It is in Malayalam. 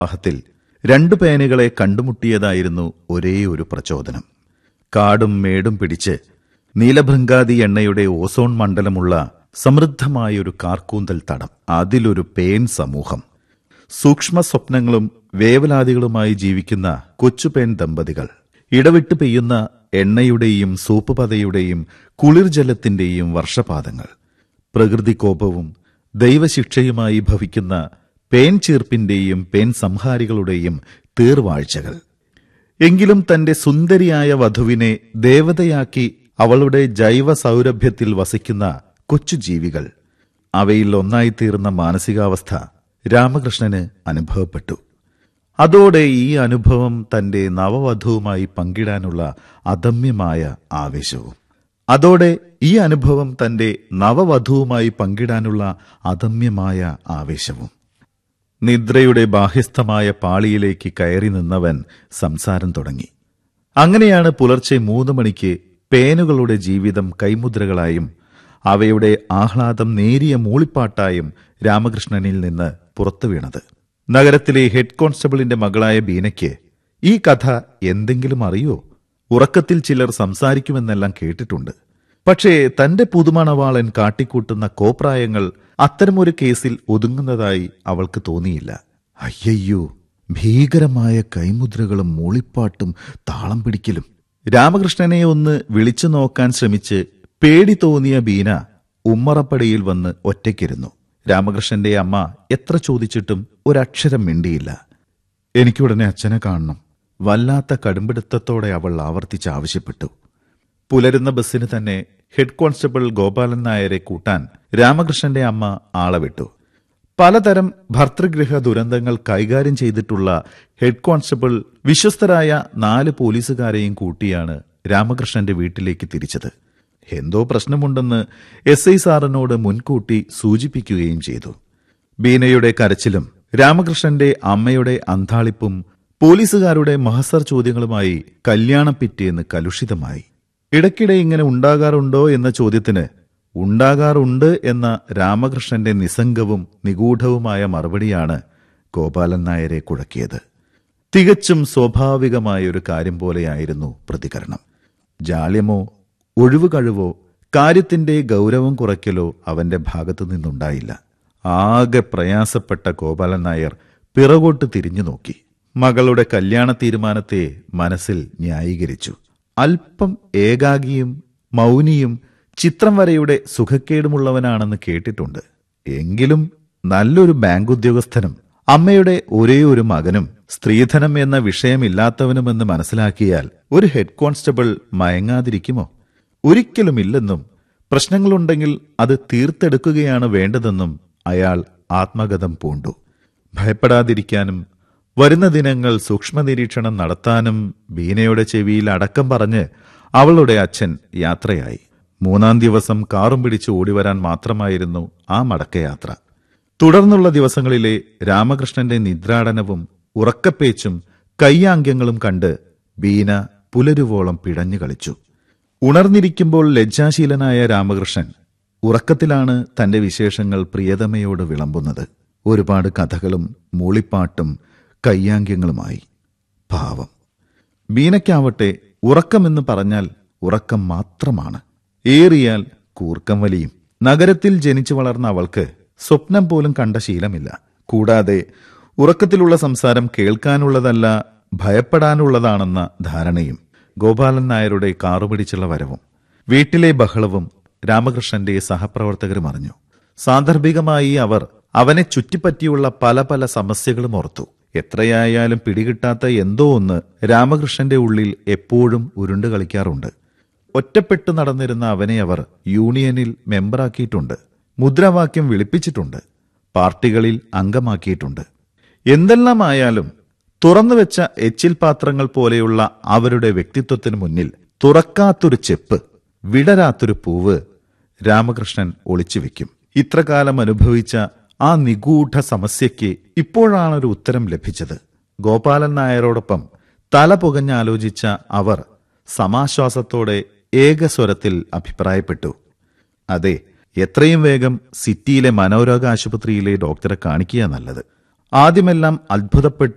വിവാഹത്തിൽ രണ്ടു പേനുകളെ കണ്ടുമുട്ടിയതായിരുന്നു ഒരേ ഒരു പ്രചോദനം കാടും മേടും പിടിച്ച് നീലഭൃങ്കാതി എണ്ണയുടെ ഓസോൺ മണ്ഡലമുള്ള സമൃദ്ധമായൊരു കാർക്കൂന്തൽ തടം അതിലൊരു പേൻ സമൂഹം സൂക്ഷ്മ സ്വപ്നങ്ങളും വേവലാതികളുമായി ജീവിക്കുന്ന കൊച്ചുപേൻ ദമ്പതികൾ ഇടവിട്ട് പെയ്യുന്ന എണ്ണയുടെയും സൂപ്പ് പതയുടെയും കുളിർജലത്തിന്റെയും വർഷപാതങ്ങൾ പ്രകൃതികോപവും ദൈവശിക്ഷയുമായി ഭവിക്കുന്ന പേൻ ചീർപ്പിന്റെയും പേൻ സംഹാരികളുടെയും തീർവാഴ്ചകൾ എങ്കിലും തന്റെ സുന്ദരിയായ വധുവിനെ ദേവതയാക്കി അവളുടെ ജൈവ സൗരഭ്യത്തിൽ വസിക്കുന്ന കൊച്ചു ജീവികൾ അവയിൽ ഒന്നായിത്തീർന്ന മാനസികാവസ്ഥ രാമകൃഷ്ണന് അനുഭവപ്പെട്ടു അതോടെ ഈ അനുഭവം തന്റെ നവവധുവുമായി പങ്കിടാനുള്ള അദമ്യമായ ആവേശവും അതോടെ ഈ അനുഭവം തന്റെ നവവധുവുമായി പങ്കിടാനുള്ള അദമ്യമായ ആവേശവും നിദ്രയുടെ ബാഹ്യസ്ഥമായ പാളിയിലേക്ക് കയറി നിന്നവൻ സംസാരം തുടങ്ങി അങ്ങനെയാണ് പുലർച്ചെ മൂന്ന് മണിക്ക് പേനുകളുടെ ജീവിതം കൈമുദ്രകളായും അവയുടെ ആഹ്ലാദം നേരിയ മൂളിപ്പാട്ടായും രാമകൃഷ്ണനിൽ നിന്ന് പുറത്തു വീണത് നഗരത്തിലെ ഹെഡ് കോൺസ്റ്റബിളിന്റെ മകളായ ബീനയ്ക്ക് ഈ കഥ എന്തെങ്കിലും അറിയോ ഉറക്കത്തിൽ ചിലർ സംസാരിക്കുമെന്നെല്ലാം കേട്ടിട്ടുണ്ട് പക്ഷേ തന്റെ പുതുമണവാളൻ കാട്ടിക്കൂട്ടുന്ന കോപ്രായങ്ങൾ അത്തരമൊരു കേസിൽ ഒതുങ്ങുന്നതായി അവൾക്ക് തോന്നിയില്ല അയ്യയ്യോ ഭീകരമായ കൈമുദ്രകളും മൂളിപ്പാട്ടും താളം പിടിക്കലും രാമകൃഷ്ണനെ ഒന്ന് വിളിച്ചു നോക്കാൻ ശ്രമിച്ച് പേടി തോന്നിയ ബീന ഉമ്മറപ്പടിയിൽ വന്ന് ഒറ്റയ്ക്കിരുന്നു രാമകൃഷ്ണന്റെ അമ്മ എത്ര ചോദിച്ചിട്ടും ഒരക്ഷരം മിണ്ടിയില്ല എനിക്കുടനെ അച്ഛനെ കാണണം വല്ലാത്ത കടുംപിടുത്തത്തോടെ അവൾ ആവർത്തിച്ച് ആവശ്യപ്പെട്ടു പുലരുന്ന ബസ്സിന് തന്നെ ഹെഡ് കോൺസ്റ്റബിൾ ഗോപാലൻ നായരെ കൂട്ടാൻ രാമകൃഷ്ണന്റെ അമ്മ ആളെ വിട്ടു പലതരം ഭർതൃഗൃഹ ദുരന്തങ്ങൾ കൈകാര്യം ചെയ്തിട്ടുള്ള ഹെഡ് കോൺസ്റ്റബിൾ വിശ്വസ്തരായ നാല് പോലീസുകാരെയും കൂട്ടിയാണ് രാമകൃഷ്ണന്റെ വീട്ടിലേക്ക് തിരിച്ചത് എന്തോ പ്രശ്നമുണ്ടെന്ന് എസ് ഐ സാറിനോട് മുൻകൂട്ടി സൂചിപ്പിക്കുകയും ചെയ്തു ബീനയുടെ കരച്ചിലും രാമകൃഷ്ണന്റെ അമ്മയുടെ അന്താളിപ്പും പോലീസുകാരുടെ മഹസർ ചോദ്യങ്ങളുമായി കല്യാണം പിറ്റേന്ന് കലുഷിതമായി ഇടയ്ക്കിടെ ഇങ്ങനെ ഉണ്ടാകാറുണ്ടോ എന്ന ചോദ്യത്തിന് ഉണ്ടാകാറുണ്ട് എന്ന രാമകൃഷ്ണന്റെ നിസ്സംഗവും നിഗൂഢവുമായ മറുപടിയാണ് ഗോപാലൻ നായരെ കുഴക്കിയത് തികച്ചും സ്വാഭാവികമായ ഒരു കാര്യം പോലെയായിരുന്നു പ്രതികരണം ജാള്യമോ ഒഴിവ് കഴിവോ കാര്യത്തിന്റെ ഗൗരവം കുറയ്ക്കലോ അവന്റെ ഭാഗത്തു നിന്നുണ്ടായില്ല ആകെ പ്രയാസപ്പെട്ട ഗോപാലൻ നായർ പിറകോട്ട് തിരിഞ്ഞു നോക്കി മകളുടെ കല്യാണ തീരുമാനത്തെ മനസ്സിൽ ന്യായീകരിച്ചു അല്പം ഏകാഗിയും മൗനിയും ചിത്രം വരയുടെ സുഖക്കേടുമുള്ളവനാണെന്ന് കേട്ടിട്ടുണ്ട് എങ്കിലും നല്ലൊരു ബാങ്ക് ഉദ്യോഗസ്ഥനും അമ്മയുടെ ഒരേ ഒരു മകനും സ്ത്രീധനം എന്ന വിഷയമില്ലാത്തവനുമെന്ന് മനസ്സിലാക്കിയാൽ ഒരു ഹെഡ് കോൺസ്റ്റബിൾ മയങ്ങാതിരിക്കുമോ ഒരിക്കലുമില്ലെന്നും പ്രശ്നങ്ങളുണ്ടെങ്കിൽ അത് തീർത്തെടുക്കുകയാണ് വേണ്ടതെന്നും അയാൾ ആത്മഗതം പൂണ്ടു ഭയപ്പെടാതിരിക്കാനും വരുന്ന ദിനങ്ങൾ സൂക്ഷ്മനിരീക്ഷണം നടത്താനും ബീനയുടെ ചെവിയിൽ അടക്കം പറഞ്ഞ് അവളുടെ അച്ഛൻ യാത്രയായി മൂന്നാം ദിവസം കാറും പിടിച്ച് ഓടിവരാൻ മാത്രമായിരുന്നു ആ മടക്കയാത്ര തുടർന്നുള്ള ദിവസങ്ങളിലെ രാമകൃഷ്ണന്റെ നിദ്രാടനവും ഉറക്കപ്പേച്ചും കയ്യാങ്ക്യങ്ങളും കണ്ട് ബീന പുലരുവോളം പിടഞ്ഞു കളിച്ചു ഉണർന്നിരിക്കുമ്പോൾ ലജ്ജാശീലനായ രാമകൃഷ്ണൻ ഉറക്കത്തിലാണ് തന്റെ വിശേഷങ്ങൾ പ്രിയതമയോട് വിളമ്പുന്നത് ഒരുപാട് കഥകളും മൂളിപ്പാട്ടും കയ്യാങ്ക്യങ്ങളുമായി ഭാവം ബീനയ്ക്കാവട്ടെ ഉറക്കമെന്ന് പറഞ്ഞാൽ ഉറക്കം മാത്രമാണ് ഏറിയാൽ കൂർക്കം വലിയും നഗരത്തിൽ ജനിച്ചു വളർന്ന അവൾക്ക് സ്വപ്നം പോലും കണ്ട ശീലമില്ല കൂടാതെ ഉറക്കത്തിലുള്ള സംസാരം കേൾക്കാനുള്ളതല്ല ഭയപ്പെടാനുള്ളതാണെന്ന ധാരണയും ഗോപാലൻ നായരുടെ കാറുപിടിച്ചുള്ള വരവും വീട്ടിലെ ബഹളവും രാമകൃഷ്ണന്റെ സഹപ്രവർത്തകരും അറിഞ്ഞു സാന്ദർഭികമായി അവർ അവനെ ചുറ്റിപ്പറ്റിയുള്ള പല പല സമസ്യകളും ഓർത്തു എത്രയായാലും പിടികിട്ടാത്ത എന്തോ ഒന്ന് രാമകൃഷ്ണന്റെ ഉള്ളിൽ എപ്പോഴും ഉരുണ്ടു കളിക്കാറുണ്ട് ഒറ്റപ്പെട്ടു നടന്നിരുന്ന അവനെ അവർ യൂണിയനിൽ മെമ്പറാക്കിയിട്ടുണ്ട് മുദ്രാവാക്യം വിളിപ്പിച്ചിട്ടുണ്ട് പാർട്ടികളിൽ അംഗമാക്കിയിട്ടുണ്ട് എന്തെല്ലാമായാലും തുറന്നുവെച്ച എച്ചിൽ പാത്രങ്ങൾ പോലെയുള്ള അവരുടെ വ്യക്തിത്വത്തിന് മുന്നിൽ തുറക്കാത്തൊരു ചെപ്പ് വിടരാത്തൊരു പൂവ് രാമകൃഷ്ണൻ ഒളിച്ചുവെക്കും ഇത്രകാലം അനുഭവിച്ച ആ നിഗൂഢ സമസ്യയ്ക്ക് ഇപ്പോഴാണൊരു ഉത്തരം ലഭിച്ചത് ഗോപാലൻ നായരോടൊപ്പം തല പുകഞ്ഞാലോചിച്ച അവർ സമാശ്വാസത്തോടെ ഏകസ്വരത്തിൽ അഭിപ്രായപ്പെട്ടു അതെ എത്രയും വേഗം സിറ്റിയിലെ മനോരോഗ ആശുപത്രിയിലെ ഡോക്ടറെ കാണിക്കുക നല്ലത് ആദ്യമെല്ലാം അത്ഭുതപ്പെട്ട്